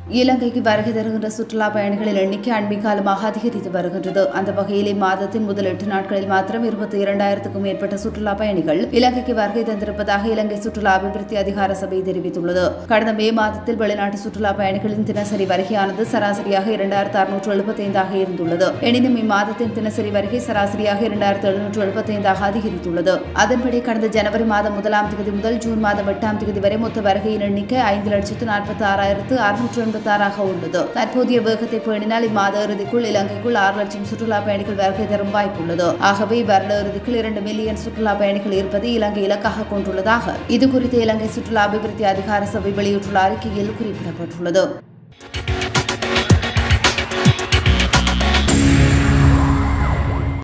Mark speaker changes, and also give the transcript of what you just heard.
Speaker 1: இலங்கைக்கு வருகை தருகின்ற சுற்றுலா பயணிகளின் எண்ணிக்கை அண்மை காலமாக அதிகரித்து வருகின்றது அந்த வகையில் இம்மாதத்தின் முதல் எட்டு நாட்களில் மாத்திரம் இருபத்தி இரண்டாயிரத்துக்கும் மேற்பட்ட சுற்றுலா பயணிகள் இலங்கைக்கு வருகை தந்திருப்பதாக இலங்கை சுற்றுலா அபிவிருத்தி அதிகார சபை தெரிவித்துள்ளது கடந்த மே மாதத்தில் வெளிநாட்டு சுற்றுலா பயணிகளின் தினசரி வருகையானது சராசரியாக இரண்டாயிரத்து அறுநூற்று எழுபத்தைந்தாக இருந்துள்ளது எனினும் இம்மாதத்தின் தினசரி வருகை சராசரியாக இரண்டாயிரத்து எழுநூற்று எழுபத்தைந்தாக அதிகரித்துள்ளது அதன்படி கடந்த ஜனவரி மாதம் முதலாம் தேதி முதல் ஜூன் மாதம் எட்டாம் தேதி வரை மொத்த வருகையின் எண்ணிக்கை ஐந்து லட்சத்து நாற்பத்தி ஆறாயிரத்து அறுநூற்று எண்பத்தாறாக உள்ளது தற்போதைய வேகத்தை பேணினால் இம்மாத இறுதிக்குள் இலங்கைக்குள் ஆறு லட்சம் சுற்றுலா பயணிகள் வருகை தரும் வாய்ப்புள்ளது ஆகவே வருட இறுதிக்குள் இரண்டு மில்லியன் சுற்றுலா பயணிகள் இருப்பதை இலங்கை இலக்காக கொண்டுள்ளதாக இது குறித்து இலங்கை சுற்றுலா அபிவிருத்தி அதிகார சபை வெளியிட்டுள்ள அறிக்கையில் குறிப்பிடப்பட்டுள்ளது